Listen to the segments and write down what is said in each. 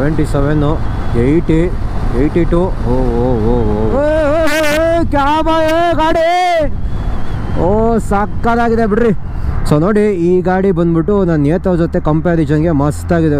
Seventy seven eighty eighty two ಓ ಓ ಓ ಓ ಕ್ಯಾಬ ಗಾಡಿ ಓ ಸಕ್ಕದಾಗಿದೆ ಬಿಡ್ರಿ ಸೊ ನೋಡಿ ಈ ಗಾಡಿ ಬಂದ್ಬಿಟ್ಟು ನನ್ನ ನೇತವ ಜೊತೆ ಕಂಪ್ಯಾರಿಸನ್ಗೆ ಮಸ್ತಾಗಿದೆ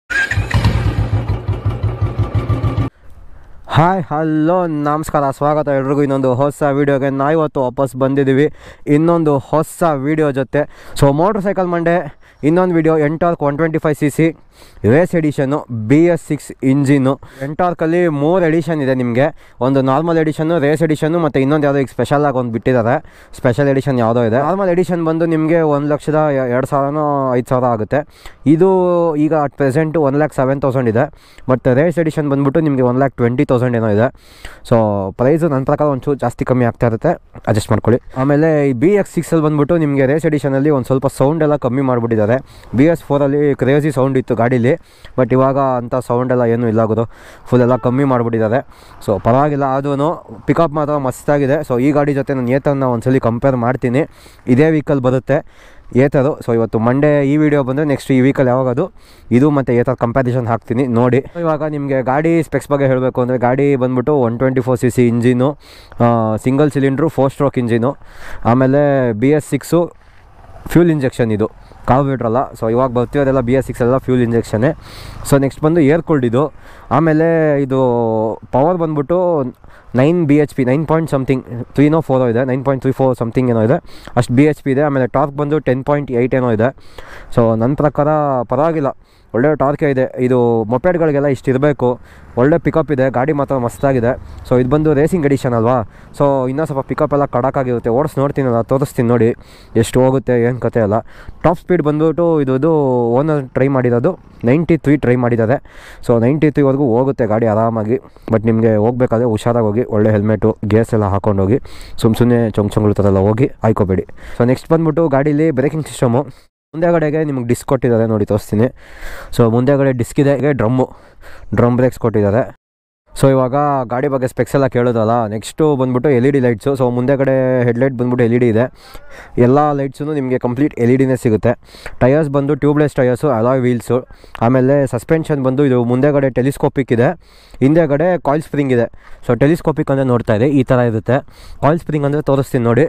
ಹಾಯ್ ಹಲೋ ನಮಸ್ಕಾರ ಸ್ವಾಗತ ಎಲ್ರಿಗೂ ಇನ್ನೊಂದು ಹೊಸ ವೀಡಿಯೋಗೆ ನಾವು ಇವತ್ತು ವಾಪಸ್ ಬಂದಿದ್ದೀವಿ ಇನ್ನೊಂದು ಹೊಸ ವೀಡಿಯೋ ಜೊತೆ ಸೊ ಮೋಟ್ರ್ ಸೈಕಲ್ ಮಂಡೆ ಇನ್ನೊಂದು video Ntorq one twenty five C C race edition B S six engine ಎಂಟಾರ್ಕಲ್ಲಿ ಮೂರು ಎಡಿಷನ್ ಇದೆ ನಿಮಗೆ ಒಂದು ನಾರ್ಮಲ್ ಎಡಿಷನ್ನು ರೇಸ್ ಎಡಿಷನ್ನು ಮತ್ತು ಇನ್ನೊಂದು ಯಾವುದೋ ಈಗ ಸ್ಪೆಷಲಾಗಿ ಒಂದು ಬಿಟ್ಟಿದ್ದಾರೆ ಸ್ಪೆಷಲ್ ಎಡಿಷನ್ ಯಾವುದೋ ಇದೆ ನಾರ್ಮಲ್ ಎಡಿಷನ್ ಬಂದು ನಿಮಗೆ ಒಂದು ಲಕ್ಷದ ಎರಡು ಸಾವಿರನೋ ಐದು ಸಾವಿರ ಆಗುತ್ತೆ ಇದು ಈಗ at present one lakh seven thousand ಇದೆ ಬಟ್ ರೇಸ್ ಎಡಿಷನ್ ಬಂದ್ಬಿಟ್ಟು ನಿಮಗೆ ಒನ್ ಲ್ಯಾಕ್ ಟ್ವೆಂಟಿ ತೌಸಂಡ್ ಏನೋ ಇದೆ ಸೊ ಪ್ರೈಸು ನನ್ನ ಪ್ರಕಾರ ಒಂಚೂರು ಜಾಸ್ತಿ ಕಮ್ಮಿ ಆಗ್ತಾ ಇರುತ್ತೆ ಅಡ್ಜಸ್ಟ್ ಮಾಡ್ಕೊಳ್ಳಿ ಆಮೇಲೆ ಈ ಬಿ ಎಕ್ಸ್ ಸಿಕ್ಸಲ್ಲಿ ಬಂದ್ಬಿಟ್ಟು ನಿಮಗೆ ರೇಸ್ ಎಡಿಷನಲ್ಲಿ ಒಂದು ಸ್ವಲ್ಪ ಸೌಂಡ್ ಎಲ್ಲ ಕಮ್ಮಿ ಮಾಡಿಬಿಟ್ಟಿದ್ದಾರೆ ಬಿ ಎಸ್ ಫೋರಲ್ಲಿ ಕ್ರೇಜಿ ಸೌಂಡ್ ಇತ್ತು ಗಾಡೀಲಿ ಬಟ್ ಇವಾಗ ಅಂಥ ಸೌಂಡ್ ಎಲ್ಲ ಏನೂ ಇಲ್ಲ ಆಗೋದು ಫುಲ್ ಎಲ್ಲ ಕಮ್ಮಿ ಮಾಡಿಬಿಟ್ಟಿದ್ದಾರೆ ಸೊ ಪರವಾಗಿಲ್ಲ ಆದ್ರೂ ಪಿಕಪ್ ಮಾತ್ರ ಮಸ್ತಾಗಿದೆ ಸೊ ಈ ಗಾಡಿ ಜೊತೆ ನಾನು ಏತನ್ನ ಒಂದ್ಸಲಿ ಕಂಪೇರ್ ಮಾಡ್ತೀನಿ ಇದೇ ವೀಕಲ್ ಬರುತ್ತೆ ಏತರು ಸೊ ಇವತ್ತು ಮಂಡೇ ಈ ವಿಡಿಯೋ ಬಂದರೆ ನೆಕ್ಸ್ಟ್ ಈ ವೀಕಲ್ಲಿ ಯಾವಾಗದು ಇದು ಮತ್ತು ಏತರ ಕಂಪ್ಯಾರಿಸನ್ ಹಾಕ್ತೀನಿ ನೋಡಿ ಇವಾಗ ನಿಮಗೆ ಗಾಡಿ ಸ್ಪೆಕ್ಸ್ ಬಗ್ಗೆ ಹೇಳಬೇಕು ಅಂದರೆ ಗಾಡಿ ಬಂದ್ಬಿಟ್ಟು one twenty four C C engine single cylinder four stroke engine ಆಮೇಲೆ B S six fuel injection ಇದು ಕಾರ್ಬೋರೇಟ್ರ್ ಅಲ್ಲ ಸೊ ಇವಾಗ ಬರ್ತಿರೋದೆಲ್ಲ ಬಿ ಎಸ್ ಸಿಕ್ಸ್ ಎಲ್ಲ ಫ್ಯೂಲ್ ಇಂಜೆಕ್ಷನ್ನೇ ಸೊ ನೆಕ್ಸ್ಟ್ ಬಂದು ಏರ್ ಕೂಲ್ಡ್ ಇದು ಆಮೇಲೆ ಇದು ಪವರ್ ಬಂದ್ಬಿಟ್ಟು nine B H P nine point something ತ್ರೀನೋ ಫೋರೋ ಇದೆ nine point three four something ಏನೋ ಇದೆ ಅಷ್ಟು ಬಿ ಎಚ್ ಪಿ ಇದೆ ಆಮೇಲೆ ಟಾರ್ಕ್ ಬಂದು ಟೆನ್ ಪಾಯಿಂಟ್ ಏಯ್ಟ್ ಏನೋ ಇದೆ ಸೊ ನನ್ನ ಪ್ರಕಾರ ಪರವಾಗಿಲ್ಲ ಒಳ್ಳೆ ಟಾರ್ಕೆ ಇದೆ ಇದು ಮೊಪೆಡ್ಗಳಿಗೆಲ್ಲ ಇಷ್ಟು ಇರಬೇಕು ಒಳ್ಳೆ ಪಿಕಪ್ ಇದೆ ಗಾಡಿ ಮಾತ್ರ ಮಸ್ತಾಗಿದೆ ಸೊ ಇದು ಬಂದು ರೇಸಿಂಗ್ ಎಡಿಷನ್ ಅಲ್ವಾ ಸೊ ಇನ್ನೂ ಸ್ವಲ್ಪ ಪಿಕಪ್ ಎಲ್ಲ ಕಡಕಾಗಿರುತ್ತೆ ಓಡಿಸ್ ನೋಡ್ತೀನಲ್ಲ ತೋರಿಸ್ತೀನಿ ನೋಡಿ ಎಷ್ಟು ಹೋಗುತ್ತೆ ಏನು ಕತೆ ಎಲ್ಲ ಟಾಪ್ ಸ್ಪೀಡ್ ಬಂದ್ಬಿಟ್ಟು ಇದು ಇದು ಓನರ್ ಟ್ರೈ ಮಾಡಿರೋದು ನೈಂಟಿ ತ್ರೀ ಟ್ರೈ ಮಾಡಿದ್ದಾರೆ ಸೊ ನೈಂಟಿ ತ್ರೀವರೆಗೂ ಹೋಗುತ್ತೆ ಗಾಡಿ ಆರಾಮಾಗಿ ಬಟ್ ನಿಮಗೆ ಹೋಗ್ಬೇಕಾದ್ರೆ ಹುಷಾರಾಗಿ ಹೋಗಿ ಒಳ್ಳೆ ಹೆಲ್ಮೆಟು ಗೇರ್ಸ್ ಎಲ್ಲ ಹಾಕೊಂಡೋಗಿ ಸುಮ್ಮ ಸುಮ್ಮನೆ ಚೊಂಗ್ ಚೊಂಗ್ಳು ಥರ ಹೋಗಿ ಆಯ್ಕೋಬೇಡಿ ಸೊ ನೆಕ್ಸ್ಟ್ ಬಂದ್ಬಿಟ್ಟು ಗಾಡೀಲಿ ಬ್ರೇಕಿಂಗ್ ಸಿಸ್ಟಮು ಮುಂದೆಗಡೆಗೆ ನಿಮಗೆ ಡಿಸ್ಕ್ ಕೊಟ್ಟಿದ್ದಾರೆ ನೋಡಿ ತೋರಿಸ್ತೀನಿ ಸೊ ಮುಂದೆಗಡೆ ಡಿಸ್ಕ್ ಇದೆ ಡ್ರಮ್ಮು ಡ್ರಮ್ ಬ್ರೇಕ್ಸ್ ಕೊಟ್ಟಿದ್ದಾರೆ ಸೊ ಇವಾಗ ಗಾಡಿ ಬಗ್ಗೆ ಸ್ಪೆಕ್ಸ್ ಎಲ್ಲ ಕೇಳೋದಲ್ಲ ನೆಕ್ಸ್ಟು ಬಂದ್ಬಿಟ್ಟು L E D lights so ಮುಂದೆಗಡೆ ಹೆಡ್ಲೈಟ್ ಬಂದ್ಬಿಟ್ಟು ಎಲ್ ಇ ಡಿ ಇದೆ ಎಲ್ಲ ಲೈಟ್ಸು ನಿಮಗೆ ಕಂಪ್ಲೀಟ್ ಎಲ್ ಇ ಡಿನೇ ಸಿಗುತ್ತೆ ಟಯರ್ಸ್ ಬಂದು ಟ್ಯೂಬ್ಲೆಸ್ ಟಯರ್ಸು ಅಲಾಯ್ ವೀಲ್ಸು ಆಮೇಲೆ ಸಸ್ಪೆನ್ಷನ್ ಬಂದು ಇದು ಮುಂದೆಗಡೆ ಟೆಲಿಸ್ಕೋಪಿಕ್ ಇದೆ ಹಿಂದೆಗಡೆ ಕಾಯಿಲ್ ಸ್ಪ್ರಿಂಗ್ ಇದೆ ಸೊ ಟೆಲಿಸ್ಕೋಪಿಕ್ ಅಂದರೆ ನೋಡ್ತಾ ಇದೆ ಈ ಥರ ಇರುತ್ತೆ ಕಾಯಿಲ್ ಸ್ಪ್ರಿಂಗ್ ಅಂದರೆ ತೋರಿಸ್ತೀನಿ ನೋಡಿ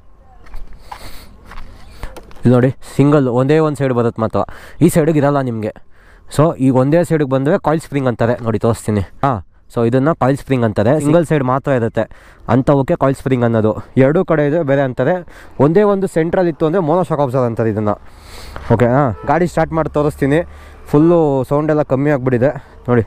ಇದು ನೋಡಿ ಸಿಂಗಲ್ ಒಂದೇ ಒಂದು ಸೈಡ್ ಬರುತ್ತೆ ಮಾತ್ರ ಈ ಸೈಡಿಗೆ ಇರಲ್ಲ ನಿಮಗೆ ಸೊ ಈಗ ಒಂದೇ ಸೈಡಿಗೆ ಬಂದರೆ ಕಾಯಿಲ್ ಸ್ಪ್ರಿಂಗ್ ಅಂತಾರೆ ನೋಡಿ ತೋರಿಸ್ತೀನಿ ಹಾಂ ಸೊ ಇದನ್ನು ಕಾಯಿಲ್ ಸ್ಪ್ರಿಂಗ್ ಅಂತಾರೆ ಸಿಂಗಲ್ ಸೈಡ್ ಮಾತ್ರ ಇರುತ್ತೆ ಅಂಥವಕ್ಕೆ ಕಾಯಿಲ್ ಸ್ಪ್ರಿಂಗ್ ಅನ್ನೋದು ಎರಡೂ ಕಡೆ ಇದೆ ಬೇರೆ ಅಂತಾರೆ ಒಂದೇ ಒಂದು ಸೆಂಟ್ರಲ್ ಇತ್ತು ಅಂದರೆ ಮೋನೋಶಾಕ್ ಅಬ್ಸರ್ ಅಂತಾರೆ ಇದನ್ನು ಓಕೆ ಹಾಂ ಗಾಡಿ ಸ್ಟಾರ್ಟ್ ಮಾಡಿ ತೋರಿಸ್ತೀನಿ ಫುಲ್ಲು ಸೌಂಡ್ ಎಲ್ಲ ಕಮ್ಮಿ ಆಗಿಬಿಟ್ಟಿದೆ ನೋಡಿ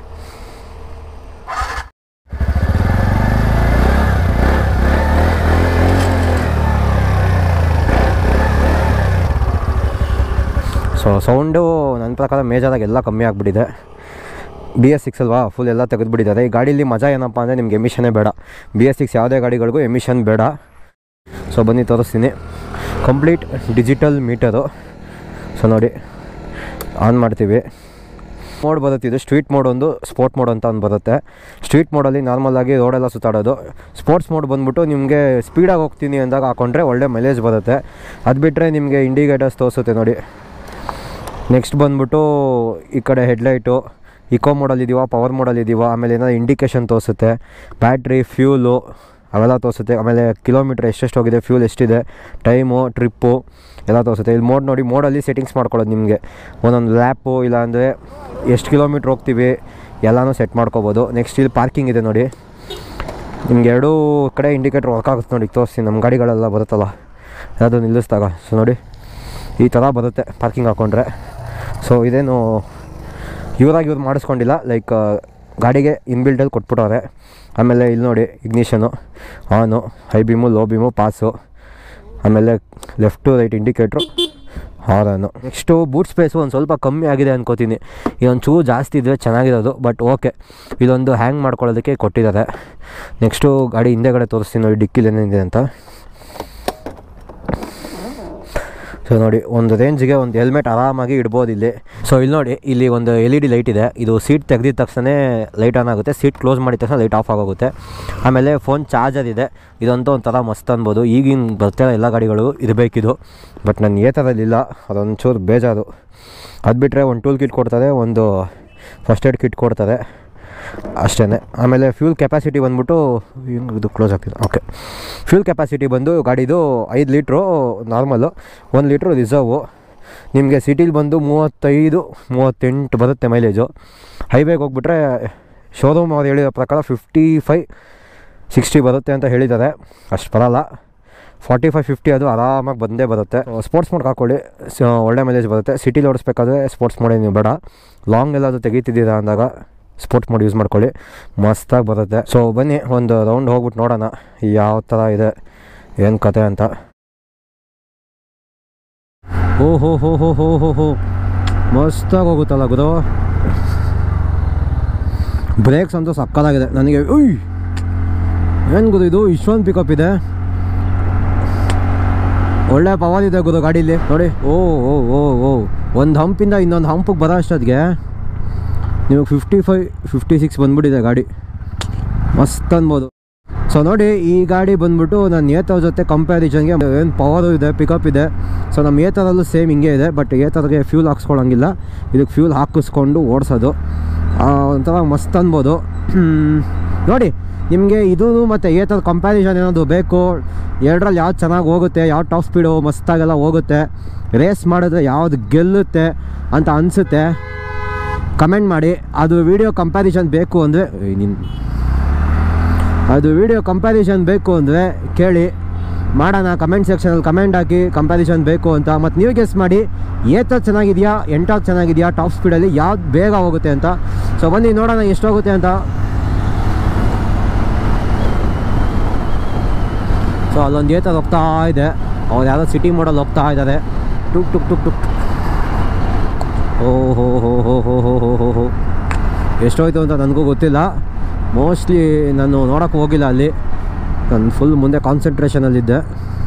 ಸೊ ಸೌಂಡು ನನ್ನ ಪ್ರಕಾರ ಮೇಜರಾಗಿ ಎಲ್ಲ ಕಮ್ಮಿ ಆಗಿಬಿಟ್ಟಿದೆ ಬಿ ಎಸ್ ಸಿಕ್ಸ್ ಅಲ್ವಾ ಫುಲ್ ಎಲ್ಲ ತೆಗೆದುಬಿಟ್ಟಿದ್ದಾರೆ ಈ ಗಾಡೀಲಿ ಮಜಾ ಏನಪ್ಪ ಅಂದರೆ ನಿಮ್ಗೆ ಎಮಿಷನ್ನೇ ಬೇಡ ಬಿ ಎಸ್ ಸಿಕ್ಸ್ ಯಾವುದೇ ಗಾಡಿಗಳಿಗೂ ಎಮಿಷನ್ ಬೇಡ ಸೊ ಬನ್ನಿ ತೋರಿಸ್ತೀನಿ ಕಂಪ್ಲೀಟ್ ಡಿಜಿಟಲ್ ಮೀಟರು ಸೊ ನೋಡಿ ಆನ್ ಮಾಡ್ತೀವಿ ಮೋಡ್ ಬರುತ್ತೆ ಇದು ಸ್ಟ್ರೀಟ್ ಮೋಡ್ ಒಂದು ಸ್ಪೋರ್ಟ್ ಮೋಡ್ ಅಂತ ಒಂದು ಬರುತ್ತೆ ಸ್ಟ್ರೀಟ್ ಮೋಡಲ್ಲಿ ನಾರ್ಮಲಾಗಿ ರೋಡೆಲ್ಲ ಸುತ್ತಾಡೋದು ಸ್ಪೋರ್ಟ್ಸ್ ಮೋಡ್ ಬಂದ್ಬಿಟ್ಟು ನಿಮಗೆ ಸ್ಪೀಡಾಗಿ ಹೋಗ್ತೀನಿ ಅಂದಾಗ ಹಾಕೊಂಡ್ರೆ ಒಳ್ಳೆ ಮೈಲೇಜ್ ಬರುತ್ತೆ ಅದು ಬಿಟ್ಟರೆ ನಿಮಗೆ ಇಂಡಿಕೇಟರ್ಸ್ ತೋರಿಸುತ್ತೆ ನೋಡಿ ನೆಕ್ಸ್ಟ್ ಬಂದ್ಬಿಟ್ಟು ಈ ಕಡೆ ಹೆಡ್ಲೈಟು ಇಕೋ ಮೋಡಲ್ ಇದೀವ ಪವರ್ ಮೋಡಲ್ ಇದೀವ ಆಮೇಲೆ ಏನಾದ್ರು ಇಂಡಿಕೇಶನ್ ತೋರಿಸುತ್ತೆ ಬ್ಯಾಟ್ರಿ ಫ್ಯೂಲು ಅವೆಲ್ಲ ತೋರಿಸುತ್ತೆ ಆಮೇಲೆ ಕಿಲೋಮೀಟ್ರ್ ಎಷ್ಟೆಷ್ಟು ಹೋಗಿದೆ ಫ್ಯೂಲ್ ಎಷ್ಟಿದೆ ಟೈಮು ಟ್ರಿಪ್ಪು ಎಲ್ಲ ತೋರಿಸುತ್ತೆ ಇಲ್ಲಿ ಮೋಡ್ ನೋಡಿ ಮೋಡಲ್ಲಿ ಸೆಟ್ಟಿಂಗ್ಸ್ ಮಾಡ್ಕೊಳ್ಳೋದು ನಿಮಗೆ ಒಂದೊಂದು ಲ್ಯಾಪು ಇಲ್ಲಾಂದರೆ ಎಷ್ಟು ಕಿಲೋಮೀಟ್ರ್ ಹೋಗ್ತೀವಿ ಎಲ್ಲನೂ ಸೆಟ್ ಮಾಡ್ಕೋಬೋದು ನೆಕ್ಸ್ಟ್ ಇಲ್ಲಿ ಪಾರ್ಕಿಂಗ್ ಇದೆ ನೋಡಿ ನಿಮ್ಗೆ ಎರಡೂ ಕಡೆ ಇಂಡಿಕೇಟ್ರ್ ವರ್ಕ್ ಆಗುತ್ತೆ ನೋಡಿ ತೋರಿಸ್ತೀನಿ ನಮ್ಮ ಗಾಡಿಗಳೆಲ್ಲ ಬರುತ್ತಲ್ಲ ಯಾವುದು ನಿಲ್ಲಿಸಿದಾಗ ಸೊ ನೋಡಿ ಈ ಥರ ಬರುತ್ತೆ ಪಾರ್ಕಿಂಗ್ ಹಾಕ್ಕೊಂಡ್ರೆ ಸೊ ಇದೇನು ಇವರಾಗಿ ಇವ್ರು ಮಾಡಿಸ್ಕೊಂಡಿಲ್ಲ ಲೈಕ್ ಗಾಡಿಗೆ ಇನ್ಬಿಲ್ಟಲ್ಲಿ ಕೊಟ್ಬಿಟ್ಟವ್ರೆ ಆಮೇಲೆ ಇಲ್ಲಿ ನೋಡಿ ignition on high beam low beam pass ಆಮೇಲೆ left right indicator horn next boot space ಒಂದು ಸ್ವಲ್ಪ ಕಮ್ಮಿ ಆಗಿದೆ ಅನ್ಕೋತೀನಿ ಇದೊಂದು ಚೂರು ಜಾಸ್ತಿ ಇದ್ದರೆ ಚೆನ್ನಾಗಿರೋದು ಬಟ್ ಓಕೆ ಇದೊಂದು ಹ್ಯಾಂಗ್ ಮಾಡ್ಕೊಳ್ಳೋದಕ್ಕೆ ಕೊಟ್ಟಿದ್ದಾರೆ ನೆಕ್ಸ್ಟು ಗಾಡಿ ಹಿಂದೆಗಡೆ ತೋರಿಸ್ತೀನಿ ನೋಡಿ ಡಿಕ್ಕಿಲಿ ಏನೇನಿದೆ ಅಂತ ಸೊ ನೋಡಿ ಒಂದು ರೇಂಜ್ಗೆ ಒಂದು ಹೆಲ್ಮೆಟ್ ಆರಾಮಾಗಿ ಇಡ್ಬೋದು ಇಲ್ಲಿ ಸೊ ಇಲ್ಲಿ ನೋಡಿ ಇಲ್ಲಿ ಒಂದು ಎಲ್ ಇ ಡಿ ಲೈಟ್ ಇದೆ ಇದು ಸೀಟ್ ತೆಗೆದಿದ ತಕ್ಷಣ ಲೈಟ್ ಆನ್ ಆಗುತ್ತೆ ಸೀಟ್ ಕ್ಲೋಸ್ ಮಾಡಿದ ತಕ್ಷಣ ಲೈಟ್ ಆಫ್ ಆಗೋಗುತ್ತೆ ಆಮೇಲೆ ಫೋನ್ ಚಾರ್ಜರ್ ಇದೆ ಇದಂತೂ ಒಂಥರ ಮಸ್ತ್ ಅನ್ಬೋದು ಈಗಿನ ಬರ್ತಿರೋ ಎಲ್ಲ ಗಾಡಿಗಳು ಇರಬೇಕಿದು ಬಟ್ ನನ್ನ ಏತರಲ್ಲಿಲ್ಲ ಅದೊಂಚೂರು ಬೇಜಾರು ಅದು ಬಿಟ್ಟರೆ ಒಂದು ಟೂಲ್ ಕಿಟ್ ಕೊಡ್ತಾರೆ ಒಂದು ಫಸ್ಟ್ ಏಡ್ ಕಿಟ್ ಕೊಡ್ತಾರೆ ಅಷ್ಟೇ ಆಮೇಲೆ ಫ್ಯೂಲ್ ಕೆಪಾಸಿಟಿ ಬಂದ್ಬಿಟ್ಟು ಹಿಂಗೆ ಇದು ಕ್ಲೋಸ್ ಆಗ್ತಿದೆ ಓಕೆ ಫ್ಯೂಲ್ ಕೆಪಾಸಿಟಿ ಬಂದು ಗಾಡಿದು ಐದು ಲೀಟ್ರು ನಾರ್ಮಲು ಒಂದು ಲೀಟ್ರು ರಿಸರ್ವು ನಿಮಗೆ ಸಿಟಿಲಿ ಬಂದು ಮೂವತ್ತೈದು ಮೂವತ್ತೆಂಟು ಬರುತ್ತೆ ಮೈಲೇಜು ಹೈವೇಗೆ ಹೋಗ್ಬಿಟ್ರೆ ಶೋರೂಮ್ ಅವ್ರು ಹೇಳಿರೋ ಪ್ರಕಾರ ಫಿಫ್ಟಿ ಫೈ ಸಿಕ್ಸ್ಟಿ ಬರುತ್ತೆ ಅಂತ ಹೇಳಿದ್ದಾರೆ ಅಷ್ಟು ಬರಲ್ಲ ಫಾರ್ಟಿ ಫೈವ್ ಫಿಫ್ಟಿ ಅದು ಆರಾಮಾಗಿ ಬಂದೇ ಬರುತ್ತೆ ಸ್ಪೋರ್ಟ್ಸ್ ಮೋಡ್ ಹಾಕ್ಕೊಳ್ಳಿ ಸ ಒಳ್ಳೆ ಮೈಲೇಜ್ ಬರುತ್ತೆ ಸಿಟಿಲಿ ಓಡಿಸ್ಬೇಕಾದ್ರೆ ಸ್ಪೋರ್ಟ್ಸ್ ಮೋಡ್ ನೀವು ಬೇಡ ಲಾಂಗ್ ಎಲ್ಲಾದರೂ ತೆಗಿತಿದ್ದೀರಾ ಅಂದಾಗ ಸ್ಪೋರ್ಟ್ಸ್ ಮೋಡ್ ಯೂಸ್ ಮಾಡ್ಕೊಳ್ಳಿ ಮಸ್ತಾಗಿ ಬರುತ್ತೆ ಸೊ ಬನ್ನಿ ಒಂದು ರೌಂಡ್ ಹೋಗ್ಬಿಟ್ಟು ನೋಡೋಣ ಯಾವ ಥರ ಇದೆ ಏನು ಕತೆ ಅಂತ ಓ ಹೋ ಹೋ ಹೋ ಹೋ ಹೋ ಹೋ ಮಸ್ತಾಗಿ ಹೋಗುತ್ತಲ್ಲ ಗುರು ಬ್ರೇಕ್ಸ್ ಅಂತೂ ಸಕ್ಕತ್ತಾಗಿದೆ ನನಗೆ ಉಯ್ ಏನು ಗುರು ಇದು ಇಷ್ಟೊಂದು ಪಿಕಪ್ ಇದೆ ಒಳ್ಳೆ ಪವರ್ ಇದೆ ಗುರು ಗಾಡೀಲಿ ನೋಡಿ ಓ ಓ ಓ ಓ ಒಂದು ಹಂಪಿಂದ ಇನ್ನೊಂದು ಹಂಪಿಗೆ ಬರೋ ಅಷ್ಟೊತ್ತಿಗೆ ನಿಮಗೆ ಫಿಫ್ಟಿ ಫೈವ್ ಫಿಫ್ಟಿ ಸಿಕ್ಸ್ ಬಂದ್ಬಿಟ್ಟಿದೆ ಗಾಡಿ ಮಸ್ತ್ ಅನ್ಬೋದು ಸೊ ನೋಡಿ ಈ ಗಾಡಿ ಬಂದ್ಬಿಟ್ಟು ನಾನು ಏತರ್ ಜೊತೆ ಕಂಪ್ಯಾರಿಸನ್ಗೆ ಏನು ಪವರು ಇದೆ ಪಿಕಪ್ ಇದೆ ಸೊ ನಮ್ಮ ಏತರಲ್ಲೂ ಸೇಮ್ ಹಿಂಗೆ ಇದೆ ಬಟ್ ಏತರ್ಗೆ ಫ್ಯೂಲ್ ಹಾಕ್ಸ್ಕೊಳಂಗಿಲ್ಲ ಇದಕ್ಕೆ ಫ್ಯೂಲ್ ಹಾಕಿಸ್ಕೊಂಡು ಓಡಿಸೋದು ಒಂಥರ ಮಸ್ತ್ ಅನ್ಬೋದು ಹ್ಮ್. ನೋಡಿ ನಿಮಗೆ ಇದು ಮತ್ತು ಏತರ ಕಂಪ್ಯಾರಿಸನ್ ಏನಾದರೂ ಬೇಕು ಎರಡರಲ್ಲಿ ಯಾವ್ದು ಚೆನ್ನಾಗಿ ಹೋಗುತ್ತೆ ಯಾವ ಟಾಪ್ ಸ್ಪೀಡು ಮಸ್ತಾಗೆಲ್ಲ ಹೋಗುತ್ತೆ ರೇಸ್ ಮಾಡಿದ್ರೆ ಯಾವ್ದು ಗೆಲ್ಲುತ್ತೆ ಅಂತ ಅನಿಸುತ್ತೆ ಕಮೆಂಟ್ ಮಾಡಿ ಅದು ವಿಡಿಯೋ ಕಂಪ್ಯಾರಿಸನ್ ಬೇಕು ಅಂದರೆ ನಿನ್ನ ಅದು ವಿಡಿಯೋ ಕಂಪ್ಯಾರಿಸನ್ ಬೇಕು ಅಂದರೆ ಕೇಳಿ ಮಾಡೋಣ ಕಮೆಂಟ್ ಸೆಕ್ಷನಲ್ಲಿ ಕಮೆಂಟ್ ಹಾಕಿ ಕಂಪ್ಯಾರಿಸನ್ ಬೇಕು ಅಂತ ಮತ್ತು ನೀವು ಗೆಸ್ ಮಾಡಿ ಏತ ಚೆನ್ನಾಗಿದೆಯಾ ಎಂಟಾಕ್ ಚೆನ್ನಾಗಿದೆಯಾ ಟಾಪ್ ಸ್ಪೀಡಲ್ಲಿ ಯಾವ್ದು ಬೇಗ ಹೋಗುತ್ತೆ ಅಂತ ಸೊ ಬನ್ನಿ ನೋಡೋಣ ಎಷ್ಟೋಗುತ್ತೆ ಅಂತ ಸೊ ಅಲ್ಲೊಂದು ಏತ ಹೋಗ್ತಾ ಇದೆ ಅವ್ರು ಯಾವುದೋ ಸಿಟಿ ಮೋಡಲ್ಲಿ ಹೋಗ್ತಾ ಇದ್ದಾರೆ ಟುಕ್ ಟುಕ್ ಟುಕ್ ಟುಕ್ ಓ ಹೋ ಹೋ ಹೋ ಹೋ ಹೋ ಹೋ ಹೋ ಹೋ ಎಷ್ಟೋಯ್ತು ಅಂತ ನನಗೂ ಗೊತ್ತಿಲ್ಲ ಮೋಸ್ಟ್ಲಿ ನಾನು ನೋಡೋಕ್ಕೆ ಹೋಗಿಲ್ಲ ಅಲ್ಲಿ ನಾನು ಫುಲ್ ಮುಂದೆ ಕಾನ್ಸಂಟ್ರೇಷನಲ್ಲಿದ್ದೆ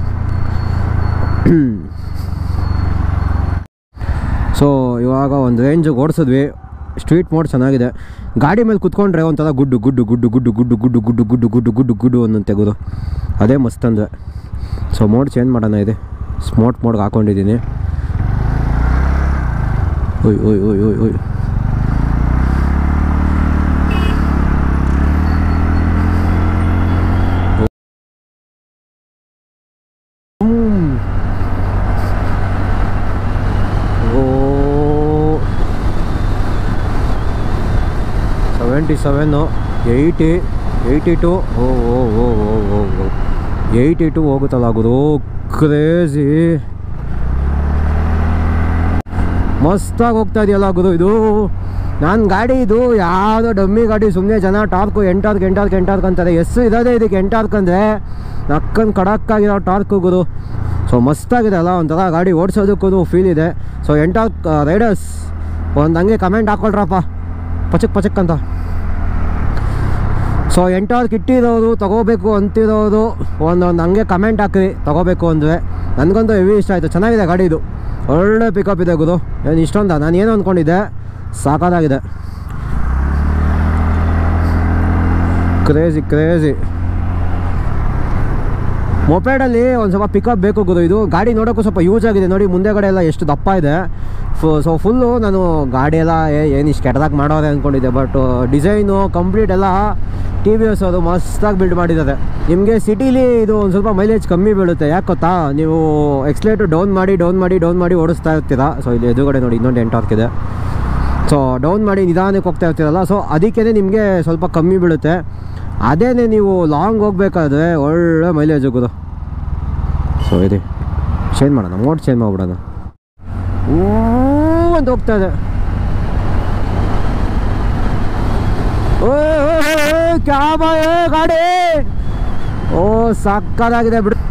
ಸೊ ಇವಾಗ ಒಂದು ರೇಂಜಿಗೆ ಓಡಿಸಿದ್ವಿ ಸ್ಟ್ರೀಟ್ ಮೋಡ್ ಚೆನ್ನಾಗಿದೆ ಗಾಡಿ ಮೇಲೆ ಕುತ್ಕೊಂಡ್ರೆ ಒಂಥರ ಗುಡ್ಡು ಗುಡ್ಡು ಗುಡ್ಡು ಗುಡ್ಡು ಗುಡ್ಡು ಗುಡ್ಡು ಗುಡ್ಡು ಗುಡ್ಡು ಗುಡ್ಡು ಗುಡ್ಡು ಗುಡ್ಡು ಅನ್ನೋ ತೆಗೆದು ಅದೇ ಮಸ್ತ್ ಅಂದರೆ ಸೊ ಮೋಡ್ ಚೇಂಜ್ ಮಾಡೋಣ ಇದೆ ಸ್ಮಾರ್ಟ್ ಮೋಡ್ಗೆ ಹಾಕ್ಕೊಂಡಿದ್ದೀನಿ ಓಯ್ ಓಯ್ ಓಯ್ ಓಯ್ ಓಯ್ ಹ್ಮ್. ಓ seventy seven eighty eighty two ಓ ಓ ಓ ಓ ಓ ಓ ಏಯ್ಟಿ ಟು ಹೋಗುತ್ತಲ್ಲ ಗುರು ಕ್ರೇಜಿ ಮಸ್ತಾಗಿ ಹೋಗ್ತಾ ಇದೆಯಲ್ಲ ಗುರು ಇದು ನಾನು ಗಾಡಿ ಇದು ಯಾವುದೋ ಡಮ್ಮಿ ಗಾಡಿ ಸುಮ್ಮನೆ ಜನ ಟಾರ್ಕು ಎಂಟಾರ್ಕ್ ಎಂಟಾರ್ಕ್ ಎಂಟಾರ್ಕ್ ಅಂತಾರೆ ಎಸ್ಸು ಇರೋದೇ ಇದಕ್ಕೆ ಎಂಟಾರ್ಕ್ ಅಂದರೆ ನಕ್ಕಂದು ಕಡಕ್ಕಾಗಿರೋ ಟಾರ್ಕು ಗುರು ಸೊ ಮಸ್ತಾಗಿದೆ ಅಲ್ಲ ಒಂಥರ ಗಾಡಿ ಓಡಿಸೋದಕ್ಕೂ ಫೀಲ್ ಇದೆ ಸೊ ಎಂಟಾರ್ಕ್ ರೈಡರ್ಸ್ ಒಂದು ಹಂಗೆ ಕಮೆಂಟ್ ಹಾಕೊಳ್ರಪ್ಪ ಪಚಕ್ ಪಚಕ್ ಅಂತ ಸೊ ಎಂಟಾರ್ಕ್ ಇಟ್ಟಿರೋರು ತಗೋಬೇಕು ಅಂತಿರೋರು ಒಂದೊಂದು ಹಂಗೆ ಕಮೆಂಟ್ ಹಾಕಿ ತಗೋಬೇಕು ಅಂದರೆ ನನಗಂತೂ ಹೆವಿ ಇಷ್ಟ ಆಯಿತು ಚೆನ್ನಾಗಿದೆ ಗಾಡಿ ಇದು ಒಳ್ಳೆ ಪಿಕಪ್ ಇದೆ ಗುರು ಏನು ಇಷ್ಟೊಂದ ನಾನು ಏನು ಅಂದ್ಕೊಂಡಿದ್ದೆ ಸಾಕಾಗಿದೆ ಕ್ರೇಜಿ ಕ್ರೇಜಿ ಮೊಪೇಡಲ್ಲಿ ಒಂದು ಸ್ವಲ್ಪ ಪಿಕಪ್ ಬೇಕು ಗುರು ಇದು ಗಾಡಿ ನೋಡೋಕ್ಕೂ ಸ್ವಲ್ಪ ಯೂಸ್ ಆಗಿದೆ ನೋಡಿ ಮುಂದೆಗಡೆ ಎಲ್ಲ ಎಷ್ಟು ದಪ್ಪ ಇದೆ ಫು ಸೊ ಫುಲ್ಲು ನಾನು ಗಾಡಿ ಎಲ್ಲ ಏನು ಇಷ್ಟು ಕೆಟ್ಟದಾಗಿ ಮಾಡೋರೆ ಅಂದ್ಕೊಂಡಿದ್ದೆ ಬಟ್ ಡಿಸೈನು ಕಂಪ್ಲೀಟ್ ಎಲ್ಲ ಟಿ ವಿ ಎಸ್ ಅದು ಮಸ್ತಾಗಿ ಬಿಲ್ಡ್ ಮಾಡಿದ್ದಾರೆ ನಿಮಗೆ ಸಿಟೀಲಿ ಇದು ಒಂದು ಸ್ವಲ್ಪ ಮೈಲೇಜ್ ಕಮ್ಮಿ ಬೀಳುತ್ತೆ ಯಾಕೆ ಗೊತ್ತಾ ನೀವು ಎಕ್ಸ್ಲೇಟು ಡೌನ್ ಮಾಡಿ ಡೌನ್ ಮಾಡಿ ಡೌನ್ ಮಾಡಿ ಓಡಿಸ್ತಾ ಇರ್ತೀರಾ ಸೊ ಇಲ್ಲಿ ಎದುರುಗಡೆ ನೋಡಿ ಇನ್ನೊಂದು ಎಂಟಾರ್ಕ್ ಇದೆ ಸೊ ಡೌನ್ ಮಾಡಿ ನಿಧಾನಕ್ಕೆ ಹೋಗ್ತಾ ಇರ್ತೀರಲ್ಲ ಸೊ ಅದಕ್ಕೇ ನಿಮಗೆ ಸ್ವಲ್ಪ ಕಮ್ಮಿ ಬೀಳುತ್ತೆ ಅದೇನೇ ನೀವು ಲಾಂಗ್ ಹೋಗ್ಬೇಕಾದ್ರೆ ಒಳ್ಳೆ ಮೈಲೇಜ್ ಹೋಗೋದು ಸೊ ಇದೆ ಚೇಂಜ್ ಮಾಡೋಣ ಮೋಡ್ ಚೇಂಜ್ ಮಾಡ್ಬಿಡೋಣ ಊ ಅಂತ ಹೋಗ್ತಾ ಇದೆ ಓ ಕ್ಯಾಬ ಗಾಡಿ ಓ ಸಕ್ಕದಾಗಿದೆ ಬಿಡು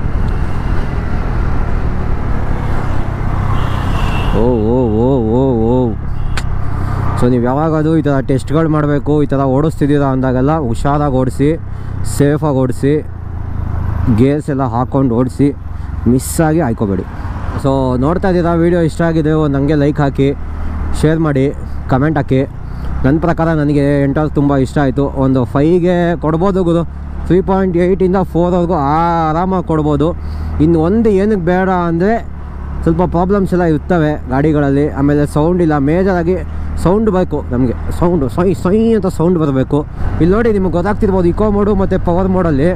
ಓ ಓ ಓ ಓ ಓ ಸೊ ನೀವು ಯಾವಾಗದು ಈ ಥರ ಟೆಸ್ಟ್ಗಳು ಮಾಡಬೇಕು ಈ ಥರ ಓಡಿಸ್ತಿದ್ದೀರಾ ಅಂದಾಗೆಲ್ಲ ಹುಷಾರಾಗಿ ಓಡಿಸಿ ಸೇಫಾಗಿ ಓಡಿಸಿ ಗೇರ್ಸ್ ಎಲ್ಲ ಹಾಕ್ಕೊಂಡು ಓಡಿಸಿ ಮಿಸ್ಸಾಗಿ ಹಾಯ್ಕೋಬೇಡಿ ಸೊ ನೋಡ್ತಾ ಇದ್ದೀರಾ ವೀಡಿಯೋ ಇಷ್ಟ ಆಗಿದೆ ಒಂದು ನನಗೆ ಲೈಕ್ ಹಾಕಿ ಶೇರ್ ಮಾಡಿ ಕಮೆಂಟ್ ಹಾಕಿ ನನ್ನ ಪ್ರಕಾರ ನನಗೆ ಎಂಟಾರು ತುಂಬ ಇಷ್ಟ ಆಯಿತು ಒಂದು ಫೈಗೆ ಕೊಡ್ಬೋದು ಗುರು ತ್ರೀ ಪಾಯಿಂಟ್ ಏಯ್ಟಿಂದ ಫೋರ್ವರೆಗೂ ಆರಾಮಾಗಿ ಕೊಡ್ಬೋದು ಇನ್ನು ಒಂದು ಏನಕ್ಕೆ ಬೇಡ ಅಂದರೆ ಸ್ವಲ್ಪ ಪ್ರಾಬ್ಲಮ್ಸ್ ಎಲ್ಲ ಇರ್ತವೆ ಗಾಡಿಗಳಲ್ಲಿ ಆಮೇಲೆ ಸೌಂಡ್ ಇಲ್ಲ ಮೇಜರಾಗಿ ಸೌಂಡ್ ಬೇಕು ನಮಗೆ ಸೌಂಡು ಸೊಯ್ ಸೊಯ್ ಅಂತ ಸೌಂಡ್ ಬರಬೇಕು ಇಲ್ಲಿ ನೋಡಿ ನಿಮಗೆ ಗೊತ್ತಾಗ್ತಿರ್ಬೋದು ಇಕೋ ಮೋಡು ಮತ್ತು ಪವರ್ ಮೋಡಲ್ಲಿ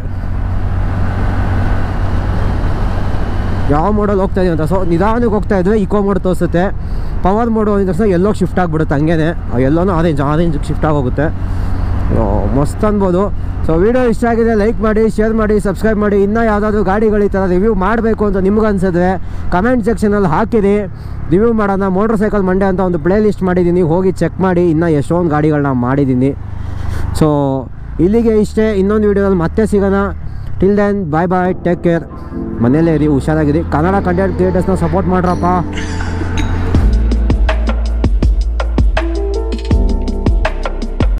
ಯಾವ ಮೋಡಲ್ಲಿ ಹೋಗ್ತಾ ಇದೀವಿ ಅಂತ ಸೊ ನಿಧಾನಕ್ಕೆ ಹೋಗ್ತಾ ಇದ್ರೆ ಇಕೋ ಮೋಡ್ ತೋರಿಸುತ್ತೆ ಪವರ್ ಮೋಡು ಅಂದ ತಕ್ಷಣ ಎಲ್ಲೋಗೆ ಶಿಫ್ಟ್ ಆಗಿಬಿಡುತ್ತೆ ಹಂಗೇನೆ ಎಲ್ಲೋನೂ ಆರೆಂಜ್ ಆರೆಂಜಿಗೆ ಶಿಫ್ಟ್ ಆಗೋಗುತ್ತೆ ಆ, ಮಸ್ತ್ ಅನ್ಬೋದು ಸೊ ವಿಡಿಯೋ ಇಷ್ಟ ಆಗಿದೆ ಲೈಕ್ ಮಾಡಿ ಶೇರ್ ಮಾಡಿ ಸಬ್ಸ್ಕ್ರೈಬ್ ಮಾಡಿ ಇನ್ನೂ ಯಾವುದಾದ್ರೂ ಗಾಡಿಗಳು ಈ ಥರ ರಿವ್ಯೂ ಮಾಡಬೇಕು ಅಂತ ನಿಮ್ಗೆ ಅನ್ಸಿದ್ರೆ ಕಮೆಂಟ್ ಸೆಕ್ಷನಲ್ಲಿ ಹಾಕಿರಿ ರಿವ್ಯೂ ಮಾಡೋಣ ಮೋಟ್ರ್ ಸೈಕಲ್ ಮಂಡೆ ಅಂತ ಒಂದು ಪ್ಲೇ ಲಿಸ್ಟ್ ಮಾಡಿದ್ದೀನಿ ಹೋಗಿ ಚೆಕ್ ಮಾಡಿ ಇನ್ನೂ ಎಷ್ಟೊಂದು ಗಾಡಿಗಳನ್ನ ಮಾಡಿದ್ದೀನಿ ಸೊ ಇಲ್ಲಿಗೆ ಇಷ್ಟೇ ಇನ್ನೊಂದು ವೀಡಿಯೋದಲ್ಲಿ ಮತ್ತೆ ಸಿಗೋಣ till then bye bye take care ಮನೇಲೇ ಇರಿ ಹುಷಾರಾಗಿರಿ ಕನ್ನಡ ಕಂಟೆಂಟ್ ಕ್ರಿಯೇಟರ್ಸ್ನ ಸಪೋರ್ಟ್ ಮಾಡ್ರಪ್ಪ